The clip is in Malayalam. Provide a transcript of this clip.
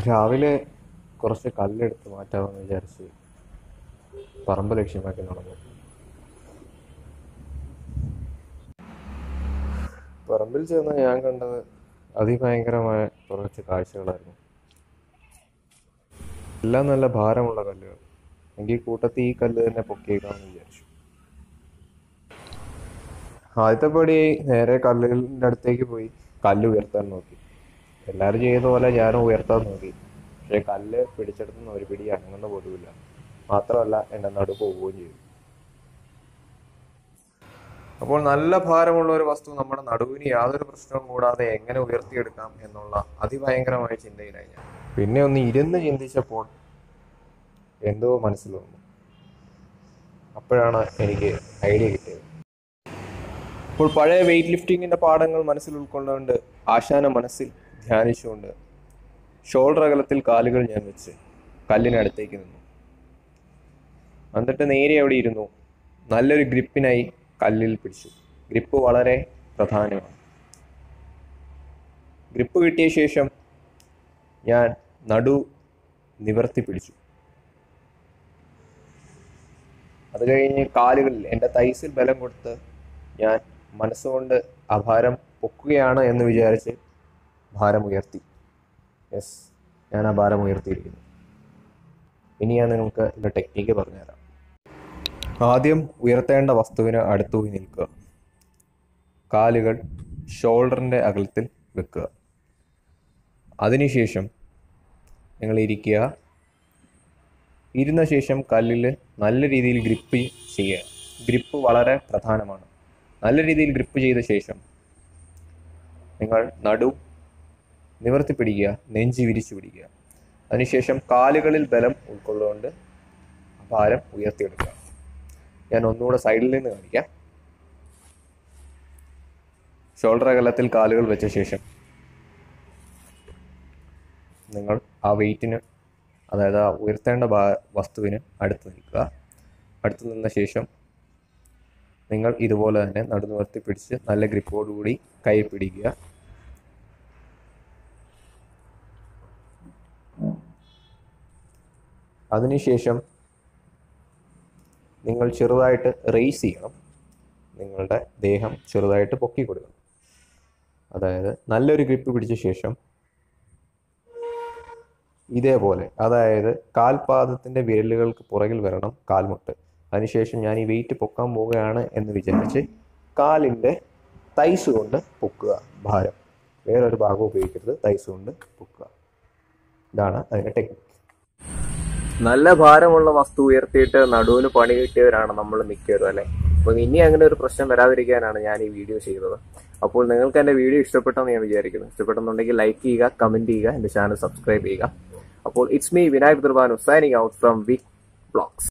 രാവിലെ കുറച്ച് കല്ലെടുത്ത് മാറ്റാമെന്ന് വിചാരിച്ച് പറമ്പ് ലക്ഷ്യമാക്കി നടന്നു പറമ്പിൽ ചെന്ന് ഞാൻ കണ്ടത് അതിഭയങ്കരമായ കുറച്ച് കാഴ്ചകളായിരുന്നു എല്ലാം നല്ല ഭാരമുള്ള കല്ലുകൾ എങ്കിൽ കൂട്ടത്തിൽ ഈ കല്ല് തന്നെ പൊക്കിയേക്കാമെന്ന് വിചാരിച്ചു ആദ്യത്തെ പടി നേരെ കല്ലിൻ്റെ അടുത്തേക്ക് പോയി കല്ല് ഉയർത്താൻ നോക്കി എല്ലാവരും ചെയ്യുന്ന പോലെ ഞാനും ഉയർത്താൻ നോക്കി പക്ഷെ കല്ല് പിടിച്ചെടുത്തുന്ന ഒരു പിടി അനങ്ങുന്ന പോലുമില്ല മാത്രമല്ല എൻ്റെ നടു പോവുകയും ചെയ്തു അപ്പോൾ നല്ല ഭാരമുള്ള ഒരു വസ്തു നമ്മുടെ നടുവിന് യാതൊരു പ്രശ്നവും കൂടാതെ എങ്ങനെ ഉയർത്തിയെടുക്കാം എന്നുള്ള അതിഭയങ്കരമായ ചിന്തയിലായി ഞാൻ പിന്നെ ഒന്ന് ഇരുന്ന് ചിന്തിച്ചപ്പോൾ എന്തോ മനസ്സിൽ വന്നു അപ്പോഴാണ് എനിക്ക് ഐഡിയ കിട്ടിയത് അപ്പോൾ പഴയ വെയിറ്റ് ലിഫ്റ്റിങ്ങിന്റെ പാഠങ്ങൾ മനസ്സിൽ ഉൾക്കൊണ്ടുകൊണ്ട് ആശാന മനസ്സിൽ ധ്യാനിച്ചുകൊണ്ട് ഷോൾഡർ അകലത്തിൽ കാലുകൾ ഞാൻ വെച്ച് കല്ലിനടുത്തേക്ക് നിന്നു എന്നിട്ട് നേരെ അവിടെ ഇരുന്നു നല്ലൊരു ഗ്രിപ്പിനായി കല്ലിൽ പിടിച്ചു ഗ്രിപ്പ് വളരെ പ്രധാനമാണ് ഗ്രിപ്പ് കിട്ടിയ ശേഷം ഞാൻ നടു നിവർത്തി പിടിച്ചു അത് കഴിഞ്ഞ് കാലുകളിൽ എൻ്റെ തൈസിൽ ബലം കൊടുത്ത് ഞാൻ മനസ്സുകൊണ്ട് ആ ഭാരം പൊക്കുകയാണ് എന്ന് വിചാരിച്ച് ഭാരം ഉയർത്തി യെസ് ഞാൻ ആ ഭാരം ഉയർത്തിയിരിക്കുന്നു ഇനി ഞാൻ നിങ്ങൾക്ക് ഇതിൻ്റെ ടെക്നീക്ക് പറഞ്ഞുതരാം ആദ്യം ഉയർത്തേണ്ട വസ്തുവിന് അടുത്തു പോയി നിൽക്കുക കാലുകൾ ഷോൾഡറിൻ്റെ അകലത്തിൽ വെക്കുക അതിനുശേഷം നിങ്ങൾ ഇരിക്കുക ഇരുന്ന ശേഷം കല്ലിൽ നല്ല രീതിയിൽ ഗ്രിപ്പ് ചെയ്യുക ഗ്രിപ്പ് വളരെ പ്രധാനമാണ് നല്ല രീതിയിൽ ഗ്രിപ്പ് ചെയ്ത ശേഷം നിങ്ങൾ നടു നിവർത്തി പിടിക്കുക നെഞ്ച് വിരിച്ചു പിടിക്കുക അതിനുശേഷം കാലുകളിൽ ബലം ഉൾക്കൊള്ളുകൊണ്ട് ഭാരം ഉയർത്തിയെടുക്കുക ഞാൻ ഒന്നുകൂടെ സൈഡിൽ നിന്ന് കാണിക്കാം ഷോൾഡർ അകലത്തിൽ കാലുകൾ വെച്ച ശേഷം നിങ്ങൾ ആ വെയിറ്റിന് അതായത് ആ ഉയർത്തേണ്ട ഭാ- വസ്തുവിന് അടുത്ത് നിൽക്കുക അടുത്ത് നിന്ന ശേഷം നിങ്ങൾ ഇതുപോലെ തന്നെ നടുനിവർത്തി പിടിച്ച് നല്ല ഗ്രിപ്പോടുകൂടി കൈ പിടിക്കുക അതിനുശേഷം നിങ്ങൾ ചെറുതായിട്ട് റേസ് ചെയ്യണം നിങ്ങളുടെ ദേഹം ചെറുതായിട്ട് പൊക്കി കൊടുക്കണം അതായത് നല്ലൊരു ഗ്രിപ്പ് പിടിച്ച ശേഷം ഇതേപോലെ അതായത് കാൽപാദത്തിന്റെ വിരലുകൾക്ക് പുറകിൽ വരണം കാൽമുട്ട് അതിനുശേഷം ഞാൻ ഈ വെയിറ്റ് പൊക്കാൻ പോവുകയാണ് എന്ന് വിചാരിച്ച് കാലിൻ്റെ തൈസ് കൊണ്ട് പൊക്കുക ഭാരം വേറൊരു ഭാഗം ഉപയോഗിക്കരുത് തൈസ് കൊണ്ട് പൊക്കുക ഇതാണ് അതിന്റെ ടെക്നിക്ക് നല്ല ഭാരമുള്ള വസ്തു ഉയർത്തിയിട്ട് നടുവിന് പണി കിട്ടിയവരാണ് നമ്മൾ മിക്കവരും അല്ലെ അപ്പോൾ ഇനി അങ്ങനെ ഒരു പ്രശ്നം വരാതിരിക്കാനാണ് ഞാൻ ഈ വീഡിയോ ചെയ്തത് അപ്പോൾ നിങ്ങൾക്ക് എൻ്റെ വീഡിയോ ഇഷ്ടപ്പെട്ടെന്ന് ഞാൻ വിചാരിക്കുന്നു ഇഷ്ടപ്പെട്ടെന്നുണ്ടെങ്കിൽ ലൈക്ക് ചെയ്യുക കമന്റ് ചെയ്യുക എൻ്റെ ചാനൽ സബ്സ്ക്രൈബ് ചെയ്യുക അപ്പോൾ ഇറ്റ്സ് മീ വിനായക് ദുർബാനു signing out from vik blogs